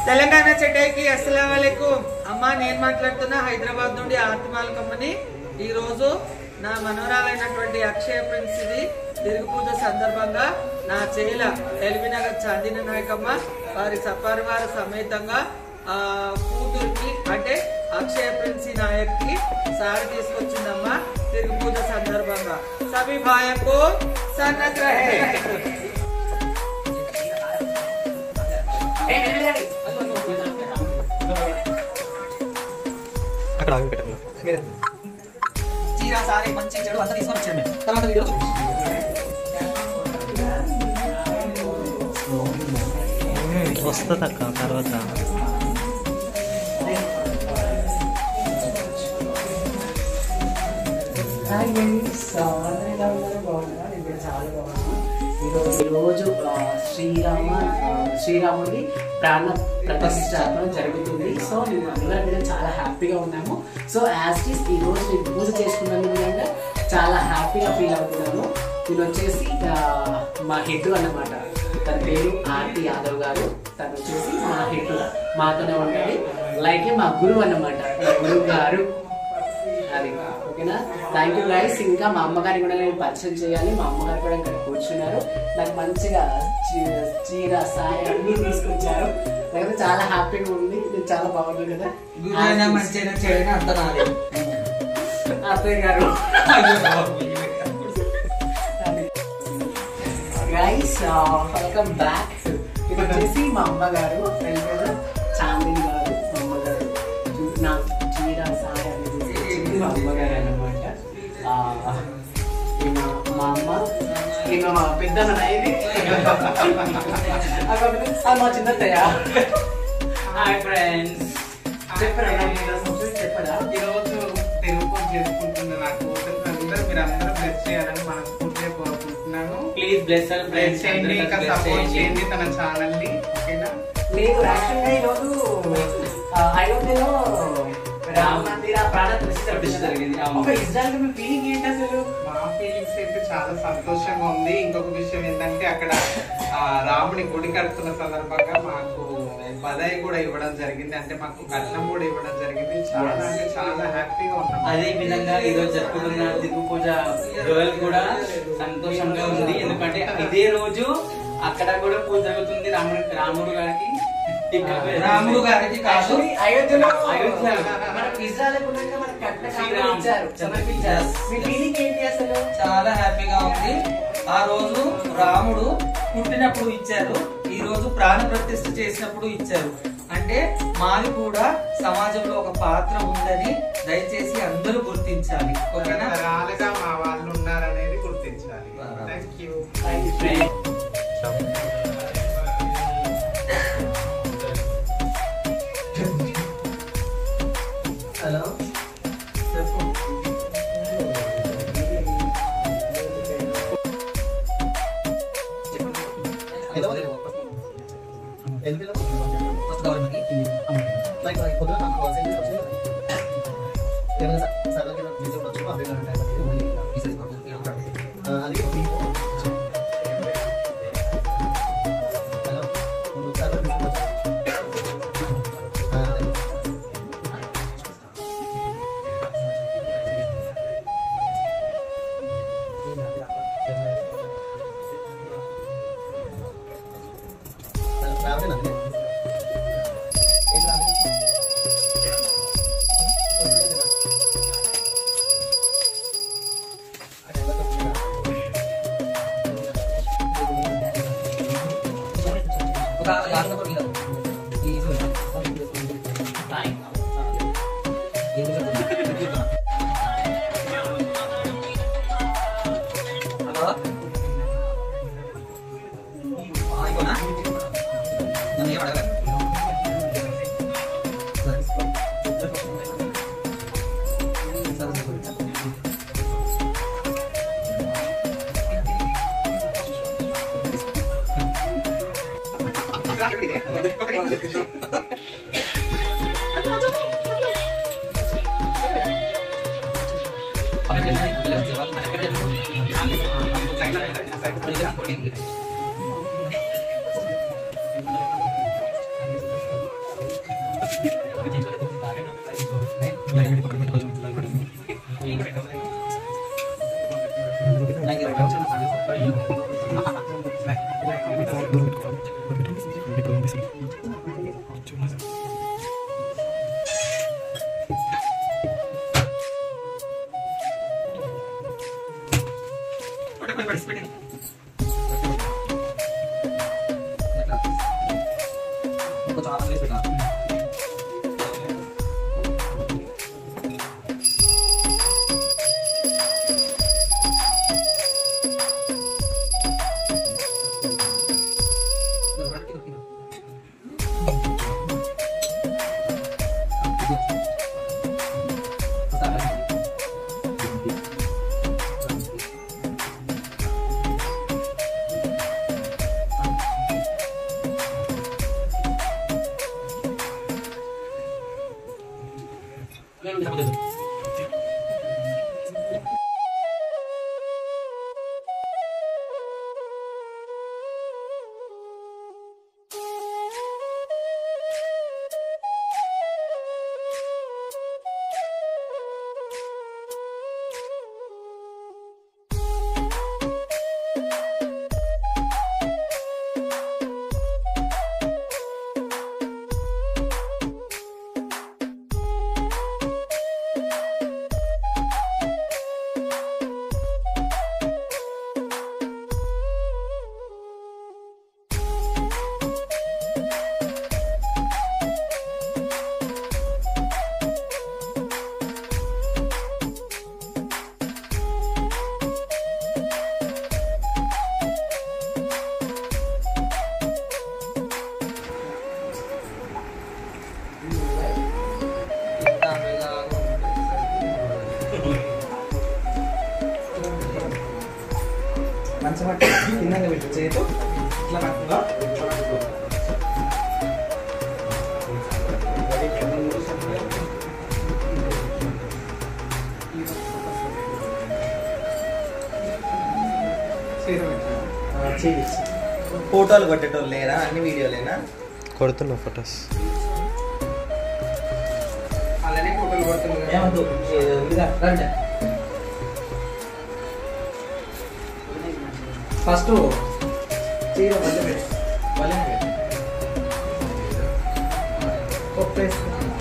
తెలంగాణ చెడ్డకి అస్సలం వాలేకుం అమ్మా నేను మాట్లాడుతున్నా హైదరాబాద్ నుండి ఆర్తిమాల కమ్మని ఈ రోజు నా మనవరాలైనటువంటి అక్షయ ప్రిన్స్ ఇది తిరుగు పూజ సందర్భంగా నా చేల ఎల్బీనగర్ చాందిన నాయకమ్మ వారి సపరివార సమేతంగా ఆ కూతురికి అంటే అక్షయ ప్రిన్స్ నాయక్ కి సారి తీసుకొచ్చిందమ్మా తిరుగు పూజ సందర్భంగా సభి భాయకు సన్నత్ రహే అక్కడ ఆగి పెట్టండి చీర సారీ మంచి చెడు అంతా తీసుకొని వచ్చాను మేము తర్వాత వీడియో వస్తుంది అక్క తర్వాత హాయ్ గైస్ అందరూ ఎలా ఉన్నారు బాగున్నారా నేను కూడా చాలా బాగున్నాను ఈరోజు ఈరోజు ఆ, శ్రీరామ ఆ, శ్రీరాముడి ప్రాణ ప్రతిష్టాపన జరుగుతుంది సో మేము అందరం కూడా చాలా హ్యాపీగా ఉన్నాము సో యాజ్ ఇస్ ఈ రోజు నేను పూజ చేసుకున్నాను విధంగా చాలా హ్యాపీగా ఫీల్ అవుతున్నాను నేను వచ్చేసి ఆ, మా హెడ్ అన్నమాట తన పేరు ఆర్తి యాదవ్ గారు తను వచ్చేసి మా హెడ్ మాతోనే ఉంటుంది లైక్ మా గురువు అన్నమాట మా గురువు గారు అది ఓకేనా థ్యాంక్ యూ గైస్ ఇంకా మా అమ్మగారిని కూడా నేను పరిచయం చేయాలి మా అమ్మగారు కూడా ఇక్కడ కూర్చున్నారు నాకు మంచిగా చీర చీర సారీ అన్ని తీసుకొచ్చారు నాకైతే చాలా హ్యాపీగా ఉంది ఇది చాలా బాగుంది కదా గురువైనా మంచిగా చేయడం అంత నాదే అత్తయ్య గారు గైస్ వెల్కమ్ బ్యాక్ ఇది వచ్చేసి మా అమ్మగారు ఫ్రెండ్ కదా చాందిని గారు మా అమ్మగారు చూ- నా చీర సారీ అనేది తీసుకొచ్చింది మా అమ్మగారు అన్నమాట ఆ, ఈమె మా అమ్మ ఈమె మా పెద్దమ్మ ఇది ఆ కాకపోతే అది మా చిన్నత్తయ్య హాయ్ ఫ్రెండ్స్ చెప్పరా నాకు ఇలా సంవత్సరం చెప్పరా ఈరోజు తెలుగు పూజ చేసుకుంటున్న నా కూతురు అందరూ మీరు అందరూ బ్లెస్ చేయాలని మనస్ఫూర్తిగా కోరుకుంటున్నాను ప్లీజ్ బ్లెస్ బ్లెస్ చేయండి ఇంకా సపోర్ట్ చేయండి తన ఛానల్ ని ఓకేనా లేదు యాక్చువల్గా ఈరోజు ఆ, అయోధ్యలో రామ మందిర ప్రాణ ప్రతిష్ఠ ప్రతిష్ఠ జరిగింది, అవును. ఒక ఇజ్రాయల్ మీ ఫీలింగ్ ఏంటి అసలు మా ఫీలింగ్స్ అయితే చాలా సంతోషంగా ఉంది ఇంకొక విషయం ఏంటంటే అక్కడ ఆ, రాముని గుడి కడుతున్న సందర్భంగా మాకు బదాయి కూడా ఇవ్వడం జరిగింది అంటే మాకు కట్నం కూడా ఇవ్వడం జరిగింది చాలా అంటే చాలా హ్యాపీగా ఉన్నాం అదే విధంగా ఈ రోజు జరుపుకున్న తిరుగు పూజ గర్ల్ కూడా సంతోషంగా ఉంది ఎందుకంటే ఇదే రోజు అక్కడ కూడా పూజ జరుగుతుంది రాముడు రాముడు గారికి ఇక్కడ రాముడు గారికి కాదు Actually, అయోధ్యలో అయోధ్య. మనకు ఇజ్రాయల్ ఉన్నాక మనకు కట్న శ్రీరామ్ కానుకలు ఇచ్చారు సమర్పించారు మీ ఫీలింగ్ ఏంటి అసలు చాలా హ్యాపీగా ఉంది ఆ రోజు రాముడు పుట్టినప్పుడు ఇచ్చారు ఈ రోజు ప్రాణ ప్రతిష్ఠ చేసినప్పుడు ఇచ్చారు అంటే మాది కూడా సమాజంలో ఒక పాత్ర ఉందని దయచేసి అందరూ గుర్తించాలి ఓకేనా తరాలుగా మా వాళ్ళు ఉన్నారనేది గుర్తించాలి థ్యాంక్ యూ హలో చెప్పు ఒక గ్లాస్ లో కూడా హలో ఆగిపోనా నన్ను ఏం అడగలేదు మంచం పట్టి కింద పెట్టు చేతు ఇట్లా పట్టుగా చేయి ఫోటోలు కొట్టేటోళ్ళు లేరా అన్ని వీడియోలేనా కొడుతున్నా ఫొటోస్ అలానే ఫోటోలు కొడుతున్నారు ఏమద్దు ఇదా రండి ఫస్ట్ చీర వల్ల పెట్టు వల్ల పెట్టు ఒప్పేసి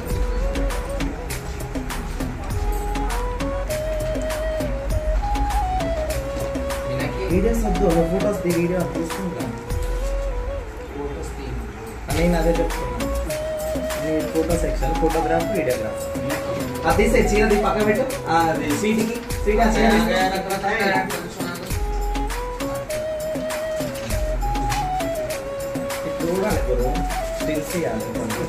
వీడియోస్ వద్దు ఫోటోస్ ది వీడియో తీసుకుంటా నేను అదే చెప్తున్నా నీ ఫోటో సెక్షన్ ఫోటోగ్రాఫ్ వీడియోగ్రాఫ్ అది తీసే చీరది పక్క పెట్టు ఆ, అది స్వీట్కి స్వీట్ ఆ చీర తీసుకో. ఇప్పుడు చూడాలి గురు స్టిల్స్ ఇవ్వాలి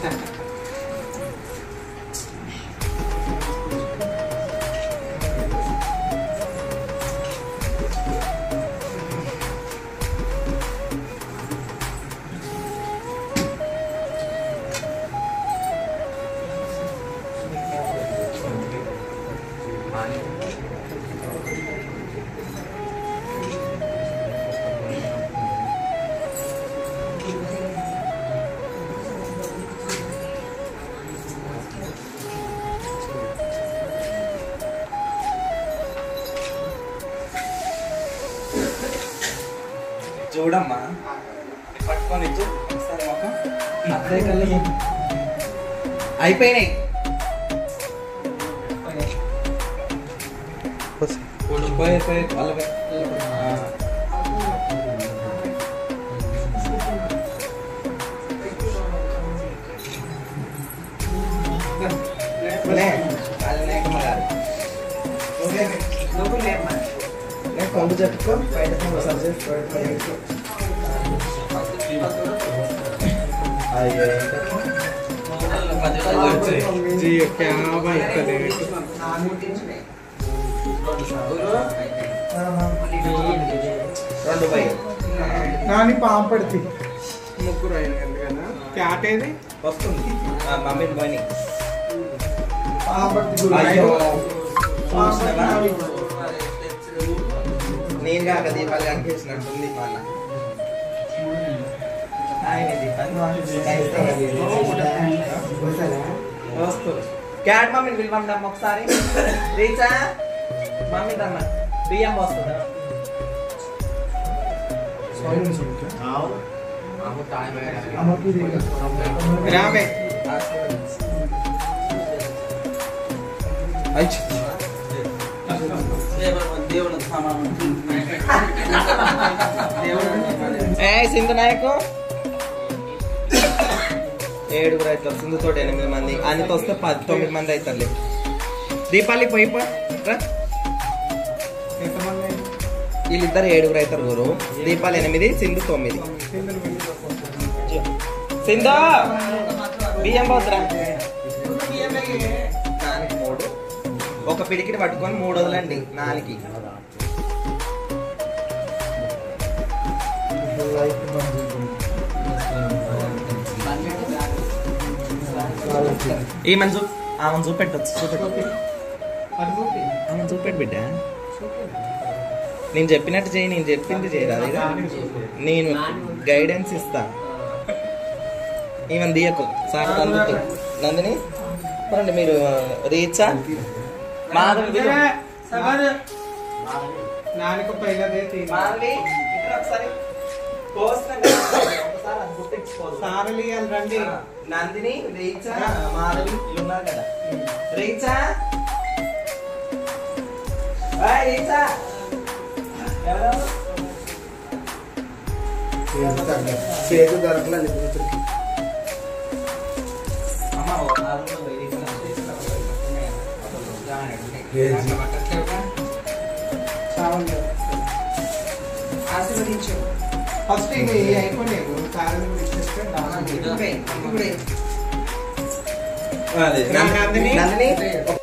చూడమ్మా పట్టుకొని ఇచ్చు ఒకసారి మొక్క అదే కళ్ళు అయిపోయినాయి పోయి పోయి వాళ్ళకి లే అది లేకమ్మ కాదు నువ్వు లేమ్మా నేను కొంగు చెప్పుకో బయట ఒకసారి చేసి బయట పడేసుకో. అయ్యో जी क्या भाई करे రెండు బై నాని పాంపడితే ముగ్గురు అయిన ఎందుకన్నా క్యాట్ ఏది వస్తుంది ఆ, మమ్మీని పోయి పాంపడితే అయ్యో చూసినావా? నేను కాక దీపాలు కనిపించినట్టుంది మా అన్న ఆయన దీపాలు వస్తుంది క్యాట్ మమ్మీని పిలవండి ఒకసారి రీచా మమ్మీ రమ్మ బియ్యం వస్తుంది రామే ఏ సింధు నాయకు ఏడుగురు అవుతారు సింధుతో ఎనిమిది మంది అనితో వస్తే పది తొమ్మిది మంది అవుతారులే దీపాలి పోయి పో, రా. వీళ్ళిద్దరు ఏడుగురు అవుతారు గురు దీపాలు ఎనిమిది సింధు తొమ్మిది సింధు బియ్యం పోతురా నానికి మూడు ఒక పిడికిని పట్టుకొని మూడు వదలండి నానికి ఈ మంచు ఆమెను చూపెట్టచ్చు చూపెట్టు ఆమెను చూపెట్టు బిడ్డ నేను చెప్పినట్టు చేయి నేను చెప్పింది చేయరాదు ఇక. నేను గైడెన్స్ ఇస్తా ఈమెను తీయకు సార్ నందిని నందిని రండి మీరు రీచా మాధవి వీరు. సగర్ నాన్నకు పైలదే తీరు మాధవి, ఇక్కడ ఒకసారి పోసిన ఒకసారి అది గుర్తించుకోదు. సారలు ఇవ్వాలి రండి ఆ, నందిని రీచా మాధవి వీళ్ళు ఉన్నారు కదా రీచా ఏయ్, రీచా ఎవరు చేతి దొరకలేదు అమ్మ ఓ నాలుగు పోయి రీచా ఆశీర్వదించు ఫస్ట్ ఇది అయిపోలేదు సారలు కూడా ఇచ్చేస్తే ఇప్పుడే, ఇప్పుడే. అదే, నందిని? నందిని